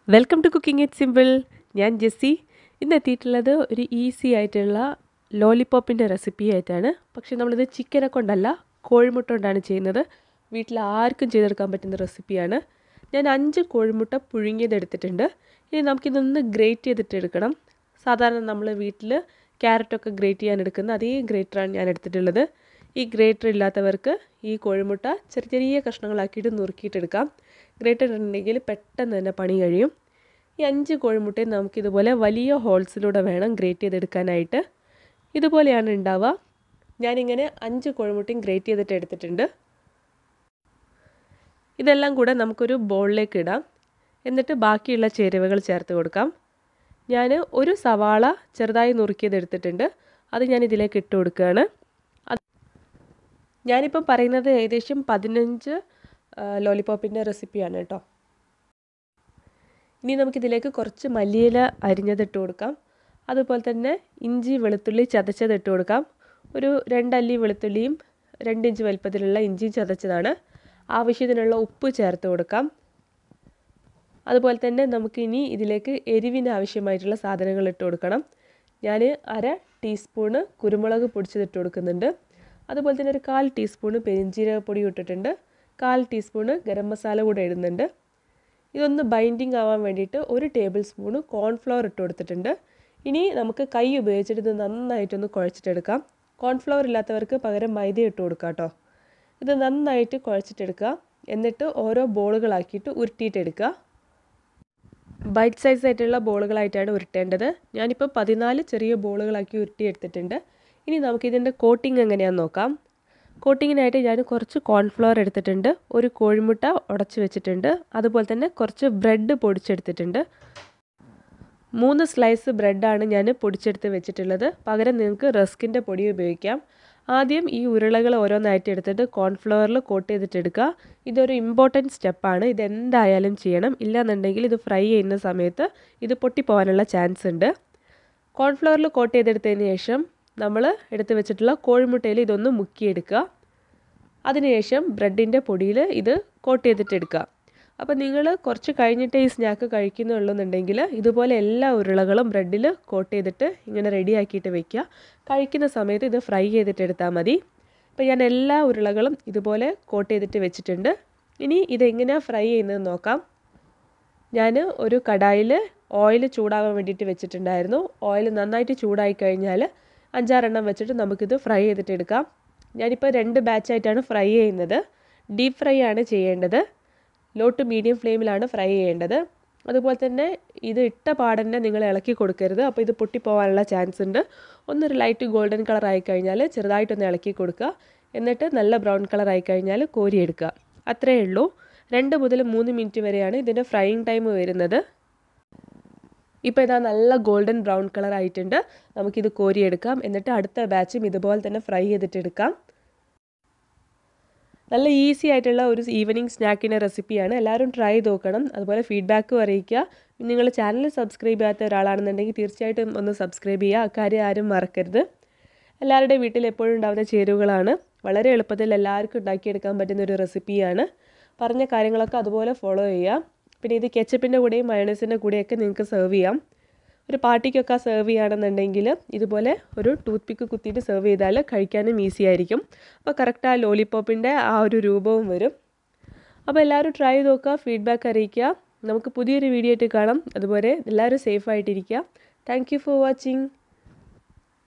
welcome to cooking it simple ഞാൻ ജെസ്സി ഇന്ന് എത്തിയിട്ടുള്ളത് ഒരു ഈസി ആയിട്ടുള്ള ലോലിപോപ്പിൻ്റെ റെസിപ്പി ആയിട്ടാണ് പക്ഷേ നമ്മളിത് ചിക്കനെ കൊണ്ടല്ല കോഴിമുട്ട കൊണ്ടാണ് ചെയ്യുന്നത് വീട്ടിൽ ആർക്കും ചെയ്തെടുക്കാൻ പറ്റുന്ന റെസിപ്പിയാണ് ഞാൻ അഞ്ച് കോഴിമുട്ട പുഴുങ്ങിയത് എടുത്തിട്ടുണ്ട് ഇനി നമുക്കിതൊന്ന് ഗ്രേറ്റ് ചെയ്തിട്ട് എടുക്കണം സാധാരണ നമ്മൾ വീട്ടിൽ ക്യാരറ്റൊക്കെ ഗ്രേറ്റ് ചെയ്യാൻ എടുക്കുന്ന അതേ ഗ്രേറ്ററാണ് ഞാൻ എടുത്തിട്ടുള്ളത് ഈ ഗ്രേറ്റർ ഇല്ലാത്തവർക്ക് ഈ കോഴിമുട്ട ചെറിയ ചെറിയ കഷ്ണങ്ങളാക്കിയിട്ട് നുറുക്കിയിട്ടെടുക്കാം ഗ്രേറ്റർ ഉണ്ടെങ്കിൽ പെട്ടെന്ന് തന്നെ പണി കഴിയും ഈ അഞ്ച് കോഴിമുട്ടയും നമുക്കിതുപോലെ വലിയ ഹോൾസിലൂടെ വേണം ഗ്രേറ്റ് ചെയ്തെടുക്കാനായിട്ട് ഇതുപോലെയാണ് ഉണ്ടാവുക ഞാനിങ്ങനെ അഞ്ച് കോഴിമുട്ടയും ഗ്രേറ്റ് ചെയ്തിട്ട് എടുത്തിട്ടുണ്ട് ഇതെല്ലാം കൂടെ നമുക്കൊരു ബോളിലേക്ക് ഇടാം എന്നിട്ട് ബാക്കിയുള്ള ചേരുവകൾ ചേർത്ത് കൊടുക്കാം ഞാൻ ഒരു സവാള ചെറുതായി നുറുക്കിയത് എടുത്തിട്ടുണ്ട് അത് ഞാൻ ഇതിലേക്ക് ഇട്ട് കൊടുക്കുകയാണ് ഞാനിപ്പം പറയുന്നത് ഏകദേശം പതിനഞ്ച് ലോലിപോപ്പിൻ്റെ റെസിപ്പിയാണ് കേട്ടോ ഇനി നമുക്കിതിലേക്ക് കുറച്ച് മല്ലിയില അരിഞ്ഞതിട്ട് കൊടുക്കാം അതുപോലെ തന്നെ ഇഞ്ചി വെളുത്തുള്ളി ചതച്ചത് ഇട്ട് കൊടുക്കാം ഒരു രണ്ടല്ലി വെളുത്തുള്ളിയും രണ്ട് ഇഞ്ച് വലുപ്പത്തിലുള്ള ഇഞ്ചിയും ചതച്ചതാണ് ആവശ്യത്തിനുള്ള ഉപ്പ് ചേർത്ത് കൊടുക്കാം അതുപോലെ തന്നെ നമുക്ക് ഇനി ഇതിലേക്ക് എരിവിന് ആവശ്യമായിട്ടുള്ള സാധനങ്ങൾ ഇട്ട് കൊടുക്കണം ഞാൻ അര ടീസ്പൂണ് കുരുമുളക് പൊടിച്ചത് ഇട്ട് കൊടുക്കുന്നുണ്ട് അതുപോലെ തന്നെ ഒരു കാൽ ടീസ്പൂണ് പെരിഞ്ജീരകപ്പൊടി ഇട്ടിട്ടുണ്ട് കാൽ ടീസ്പൂണ് ഗരം മസാല കൂടെ ഇടുന്നുണ്ട് ഇതൊന്ന് ബൈൻഡിങ് ആവാൻ വേണ്ടിയിട്ട് ഒരു ടേബിൾ സ്പൂണ് കോൺഫ്ലവർ ഇട്ട് കൊടുത്തിട്ടുണ്ട് ഇനി നമുക്ക് കൈ ഉപയോഗിച്ചിട്ട് ഇത് നന്നായിട്ടൊന്ന് കുഴച്ചിട്ടെടുക്കാം കോൺഫ്ലവർ ഇല്ലാത്തവർക്ക് പകരം മൈദ ഇട്ട് കൊടുക്കാം കേട്ടോ ഇത് നന്നായിട്ട് കുഴച്ചിട്ടെടുക്കുക എന്നിട്ട് ഓരോ ബോളുകളാക്കിയിട്ട് ഉരുട്ടിയിട്ടെടുക്കുക ബൈറ്റ് സൈസ് ആയിട്ടുള്ള ബോളുകളായിട്ടാണ് ഉരുട്ടേണ്ടത് ഞാനിപ്പോൾ പതിനാല് ചെറിയ ബോളുകളാക്കി ഉരുട്ടിയെടുത്തിട്ടുണ്ട് ഇനി നമുക്കിതിൻ്റെ കോട്ടിങ് എങ്ങനെയാണെന്ന് നോക്കാം കോട്ടിങ്ങിനായിട്ട് ഞാൻ കുറച്ച് കോൺഫ്ലവർ എടുത്തിട്ടുണ്ട് ഒരു കോഴിമുട്ട ഉടച്ച് വെച്ചിട്ടുണ്ട് അതുപോലെ തന്നെ കുറച്ച് ബ്രെഡ് പൊടിച്ചെടുത്തിട്ടുണ്ട് മൂന്ന് സ്ലൈസ് ബ്രെഡാണ് ഞാൻ പൊടിച്ചെടുത്ത് വെച്ചിട്ടുള്ളത് പകരം നിങ്ങൾക്ക് റസ്കിൻ്റെ പൊടി ഉപയോഗിക്കാം ആദ്യം ഈ ഉരുളകൾ ഓരോന്നായിട്ട് എടുത്തിട്ട് കോൺഫ്ലവറിൽ കോട്ട് ചെയ്തിട്ട് എടുക്കുക ഇതൊരു ഇമ്പോർട്ടൻറ്റ് സ്റ്റെപ്പാണ് ഇത് എന്തായാലും ചെയ്യണം ഇല്ലാന്നുണ്ടെങ്കിൽ ഇത് ഫ്രൈ ചെയ്യുന്ന സമയത്ത് ഇത് പൊട്ടിപ്പോകാനുള്ള ചാൻസ് ഉണ്ട് കോൺഫ്ലവറിൽ കോട്ട് ചെയ്തെടുത്തതിന് ശേഷം നമ്മൾ എടുത്ത് വെച്ചിട്ടുള്ള കോഴിമുട്ടയിൽ ഇതൊന്ന് മുക്കിയെടുക്കുക അതിനുശേഷം ബ്രെഡിൻ്റെ പൊടിയിൽ ഇത് കോട്ട് ചെയ്തിട്ട് എടുക്കുക അപ്പോൾ നിങ്ങൾ കുറച്ച് കഴിഞ്ഞിട്ട് ഈ സ്നാക്ക് കഴിക്കുന്നുള്ളൂ എന്നുണ്ടെങ്കിൽ ഇതുപോലെ എല്ലാ ഉരുളകളും ബ്രെഡിൽ കോട്ട് ചെയ്തിട്ട് ഇങ്ങനെ റെഡിയാക്കിയിട്ട് വെക്കുക കഴിക്കുന്ന സമയത്ത് ഇത് ഫ്രൈ ചെയ്തിട്ട് എടുത്താൽ മതി അപ്പോൾ ഞാൻ എല്ലാ ഉരുളകളും ഇതുപോലെ കോട്ട് ചെയ്തിട്ട് വെച്ചിട്ടുണ്ട് ഇനി ഇതെങ്ങനെയാണ് ഫ്രൈ ചെയ്യുന്നത് നോക്കാം ഞാൻ ഒരു കടായിൽ ഓയിൽ ചൂടാവാൻ വേണ്ടിയിട്ട് വെച്ചിട്ടുണ്ടായിരുന്നു ഓയിൽ നന്നായിട്ട് ചൂടായി കഴിഞ്ഞാൽ അഞ്ചാറെണ്ണം വെച്ചിട്ട് നമുക്കിത് ഫ്രൈ ചെയ്തിട്ട് എടുക്കാം ഞാനിപ്പോൾ രണ്ട് ബാച്ചായിട്ടാണ് ഫ്രൈ ചെയ്യുന്നത് ഡീപ്പ് ഫ്രൈ ആണ് ചെയ്യേണ്ടത് ലോ ടു മീഡിയം ഫ്ലെയിമിലാണ് ഫ്രൈ ചെയ്യേണ്ടത് അതുപോലെ തന്നെ ഇത് ഇട്ട പാടന്നെ നിങ്ങൾ ഇളക്കി കൊടുക്കരുത് അപ്പോൾ ഇത് പൊട്ടിപ്പോകാനുള്ള ചാൻസ് ഉണ്ട് ഒന്നൊരു ലൈറ്റ് ഗോൾഡൻ കളർ ആയി കഴിഞ്ഞാൽ ചെറുതായിട്ടൊന്ന് ഇളക്കി കൊടുക്കുക എന്നിട്ട് നല്ല ബ്രൗൺ കളർ ആയി കഴിഞ്ഞാൽ കോരിയെടുക്കുക അത്രയേ ഉള്ളൂ രണ്ട് മുതൽ മൂന്ന് മിനിറ്റ് വരെയാണ് ഇതിൻ്റെ ഫ്രൈയിങ് ടൈം വരുന്നത് ഇപ്പോൾ ഇതാ നല്ല ഗോൾഡൻ ബ്രൗൺ കളർ ആയിട്ടുണ്ട് നമുക്കിത് കോരിയെടുക്കാം എന്നിട്ട് അടുത്ത ബാച്ചും ഇതുപോലെ തന്നെ ഫ്രൈ ചെയ്തിട്ട് എടുക്കാം നല്ല ഈസി ആയിട്ടുള്ള ഒരു ഈവനിങ് സ്നാക്കിൻ്റെ റെസിപ്പിയാണ് എല്ലാവരും ട്രൈ ചെയ്ത് നോക്കണം അതുപോലെ ഫീഡ്ബാക്കും അറിയിക്കുക നിങ്ങൾ ചാനൽ സബ്സ്ക്രൈബ് ചെയ്യാത്ത ഒരാളാണെന്നുണ്ടെങ്കിൽ തീർച്ചയായിട്ടും ഒന്ന് സബ്സ്ക്രൈബ് ചെയ്യുക അക്കാര്യം ആരും മറക്കരുത് എല്ലാവരുടെയും വീട്ടിൽ എപ്പോഴും ഉണ്ടാകുന്ന ചേരുവകളാണ് വളരെ എളുപ്പത്തിൽ എല്ലാവർക്കും ഉണ്ടാക്കിയെടുക്കാൻ പറ്റുന്ന ഒരു റെസിപ്പിയാണ് പറഞ്ഞ കാര്യങ്ങളൊക്കെ അതുപോലെ ഫോളോ ചെയ്യുക പിന്നെ ഇത് കെച്ചപ്പിൻ്റെ കൂടെയും മയണൈസിൻ്റെ കൂടെയൊക്കെ നിങ്ങൾക്ക് സെർവ് ചെയ്യാം ഒരു പാർട്ടിക്കൊക്കെ സെർവ് ചെയ്യുകയാണെന്നുണ്ടെങ്കിൽ ഇതുപോലെ ഒരു ടൂത്ത് പിക്ക് കുത്തിയിട്ട് സെർവ് ചെയ്താൽ കഴിക്കാനും ഈസി ആയിരിക്കും അപ്പോൾ കറക്റ്റ് ആ ലോലിപോപ്പിൻ്റെ ആ ഒരു രൂപവും വരും അപ്പോൾ എല്ലാവരും ട്രൈ ചെയ്ത് നോക്കുക ഫീഡ്ബാക്ക് അറിയിക്കുക നമുക്ക് പുതിയൊരു വീഡിയോ ആയിട്ട് കാണാം അതുപോലെ എല്ലാവരും സേഫ് ആയിട്ടിരിക്കുക താങ്ക് യു ഫോർ വാച്ചിങ്